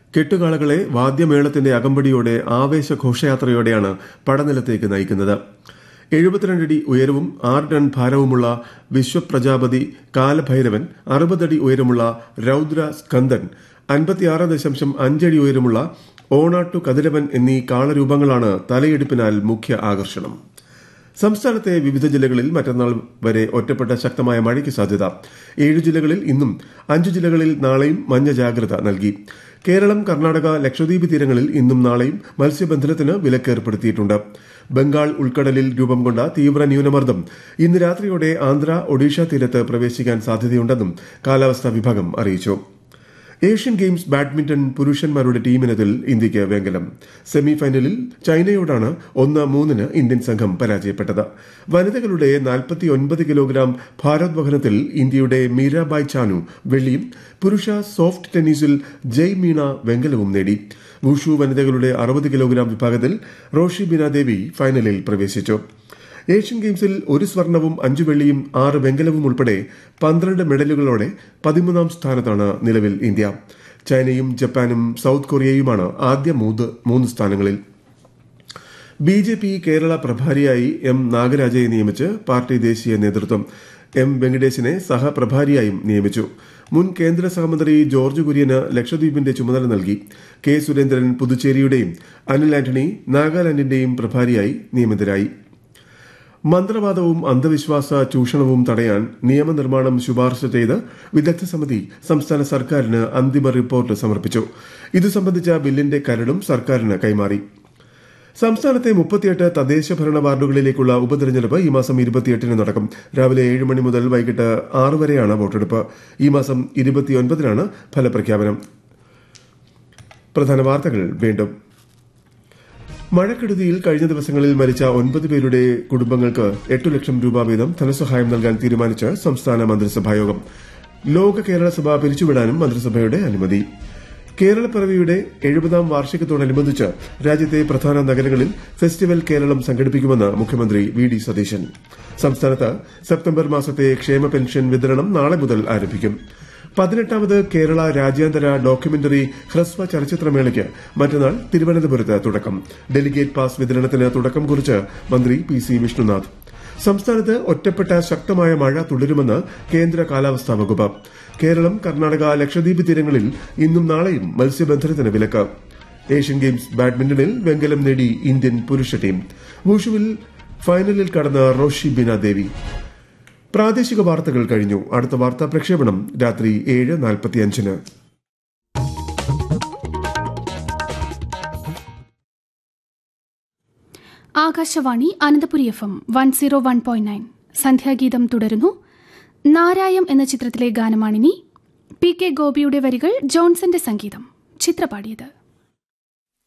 കെട്ടുകാളകളെ വാദ്യമേളത്തിന്റെ അകമ്പടിയോടെ ആവേശ ഘോഷയാത്രയോടെയാണ് പടനിലത്തേക്ക് നയിക്കുന്നത് എഴുപത്തിരണ്ടടി ഉയരവും ആറ് ടൺ ഭാരവുമുള്ള വിശ്വപ്രജാപതി കാലഭൈരവൻ അറുപതടി ഉയരമുള്ള രൗദ്ര സ്കന്ദൻ അൻപത്തിയാറ് ദശാംശം അഞ്ചടി ഉയരമുള്ള ഓണാട്ടു കതിരവൻ എന്നീ കാളരൂപങ്ങളാണ് തലയെടുപ്പിനാൽ മുഖ്യ ആകർഷണം സംസ്ഥാനത്തെ വിവിധ ജില്ലകളിൽ മറ്റന്നാൾ വരെ ഒറ്റപ്പെട്ട ശക്തമായ മഴയ്ക്ക് സാധ്യത ഏഴ് ജില്ലകളിൽ ഇന്നും അഞ്ച് ജില്ലകളിൽ നാളെയും മഞ്ഞ ജാഗ്രത നൽകി കേരളം കർണാടക ലക്ഷദ്വീപ് തീരങ്ങളിൽ ഇന്നും നാളെയും മത്സ്യബന്ധനത്തിന് വിലക്കേർപ്പെടുത്തിയിട്ടുണ്ട് ബംഗാൾ ഉൾക്കടലിൽ രൂപം കൊണ്ട തീവ്ര ന്യൂനമർദ്ദം ഇന്ന് രാത്രിയോടെ ആന്ധ്ര ഒഡീഷ തീരത്ത് പ്രവേശിക്കാൻ സാധ്യതയുണ്ടെന്നും കാലാവസ്ഥാ വിഭാഗം അറിയിച്ചു ഏഷ്യൻ ഗെയിംസ് ബാഡ്മിന്റൺ പുരുഷന്മാരുടെ ടീമിനതിൽ ഇന്ത്യയ്ക്ക് വെങ്കലം സെമി ഫൈനലിൽ ചൈനയോടാണ് ഒന്ന് മൂന്നിന് ഇന്ത്യൻ സംഘം പരാജയപ്പെട്ടത് വനിതകളുടെ നാൽപ്പത്തിയൊൻപത് കിലോഗ്രാം ഭാരോദ്വഹനത്തിൽ ഇന്ത്യയുടെ മീരാബായ് ചാനു വെള്ളിയും പുരുഷ സോഫ്റ്റ് ടെന്നീസിൽ ജയ് മീണ വെങ്കലവും നേടി വുഷു വനിതകളുടെ അറുപത് കിലോഗ്രാം വിഭാഗത്തിൽ റോഷി ബിനാദേവി ഫൈനലിൽ പ്രവേശിച്ചു ഏഷ്യൻ ഗെയിംസിൽ ഒരു സ്വർണവും അഞ്ചു വെള്ളിയും ആറ് വെങ്കലവും ഉൾപ്പെടെ പന്ത്രണ്ട് മെഡലുകളോടെ പതിമൂന്നാം സ്ഥാനത്താണ് നിലവിൽ ഇന്ത്യ ചൈനയും ജപ്പാനും സൌത്ത് കൊറിയയുമാണ് ആദ്യ മൂന്ന് മൂന്ന് സ്ഥാനങ്ങളിൽ ബി ജെ പി കേരള പ്രഭാരിയായി എം നാഗരാജയെ നിയമിച്ച് പാർട്ടി ദേശീയ നേതൃത്വം എം വെങ്കടേശിനെ സഹപ്രഭാരിയായും നിയമിച്ചു മുൻ കേന്ദ്ര സഹമന്ത്രി ജോർജ് കുര്യന് ലക്ഷദ്വീപിന്റെ ചുമതല നൽകി കെ സുരേന്ദ്രൻ പുതുച്ചേരിയുടെയും അനിൽ ആന്റണി നാഗാലാൻഡിന്റെയും പ്രഭാരിയായി നിയമിതരായി മന്ത്രവാദവും അന്ധവിശ്വാസ ചൂഷണവും തടയാൻ നിയമനിർമ്മാണം ശുപാർശ ചെയ്ത് വിദഗ്ധ സമിതി സംസ്ഥാന സർക്കാരിന് അന്തിമ റിപ്പോർട്ട് സമർപ്പിച്ചു ഇതു സംബന്ധിച്ച ബില്ലിന്റെ കരടും സർക്കാരിന് കൈമാറി സംസ്ഥാനത്തെ മുപ്പത്തിയെട്ട് തദ്ദേശ ഭരണ വാർഡുകളിലേക്കുള്ള ഉപതെരഞ്ഞെടുപ്പ് ഈ മാസം ഇരുപത്തിയെട്ടിന് നടക്കും രാവിലെ ഏഴ് മണി മുതൽ വൈകിട്ട് ആറ് വരെയാണ് വോട്ടെടുപ്പ് ഈ മാസം ഇരുപത്തിയൊൻപതിനാണ് ഫലപ്രഖ്യാപനം പ്രധാന വാർത്തകൾ വീണ്ടും മഴക്കെടുതിയിൽ കഴിഞ്ഞ ദിവസങ്ങളിൽ മരിച്ച ഒൻപത് പേരുടെ കുടുംബങ്ങൾക്ക് എട്ടു ലക്ഷം രൂപ വീതം ധനസഹായം നൽകാൻ തീരുമാനിച്ച് സംസ്ഥാന മന്ത്രിസഭായോഗം ലോക കേരള സഭ പിരിച്ചുവിടാനും മന്ത്രിസഭയുടെ അനുമതി കേരളപ്പിറവിയുടെ എഴുപതാം വാർഷികത്തോടനുബന്ധിച്ച് രാജ്യത്തെ പ്രധാന നഗരങ്ങളിൽ ഫെസ്റ്റിവൽ കേരളം സംഘടിപ്പിക്കുമെന്ന് മുഖ്യമന്ത്രി വി ഡി സതീശൻ സംസ്ഥാനത്ത് സെപ്റ്റംബർ മാസത്തെ ക്ഷേമ പെൻഷൻ വിതരണം നാളെ മുതൽ ആരംഭിക്കും പതിനെട്ടാമത് കേരള രാജ്യാന്തര ഡോക്യുമെന്ററി ഹ്രസ്വ ചലച്ചിത്രമേളയ്ക്ക് മറ്റന്നാൾ തിരുവനന്തപുരത്ത് തുടക്കം ഡെലിഗേറ്റ് പാസ് വിതരണത്തിന് തുടക്കം കുറിച്ച് മന്ത്രി പി സി വിഷ്ണുനാഥ് സംസ്ഥാനത്ത് ഒറ്റപ്പെട്ട ശക്തമായ മഴ തുടരുമെന്ന് കേന്ദ്ര കാലാവസ്ഥാ വകുപ്പ് കേരളം കർണാടക ലക്ഷദ്വീപ് തീരങ്ങളിൽ ഇന്നും നാളെയും മത്സ്യബന്ധനത്തിന് വിലക്ക് ഏഷ്യൻ ഗെയിംസ് ബാഡ്മിന്റണിൽ വെങ്കലം നേടി ഇന്ത്യൻ പുരുഷ ടീം വുഷുവിൽ ഫൈനലിൽ കടന്ന റോഷി ബിന ദേവി പ്രാദേശിക വാർത്തകൾ കഴിഞ്ഞു അടുത്ത വാർത്താ പ്രക്ഷേപണം രാത്രി ഏഴ് നാൽപ്പത്തിയഞ്ചിന് Akashvani Ananthapuri F M one zero one point nine സന്ധ്യാഗീതം തുടരുന്നു നാരായം എന്ന ചിത്രത്തിലെ ഗാനമാണിനി പി കെ ഗോപിയുടെ വരികൾ ജോൺസന്റെ സംഗീതം ചിത്രപാടിയത്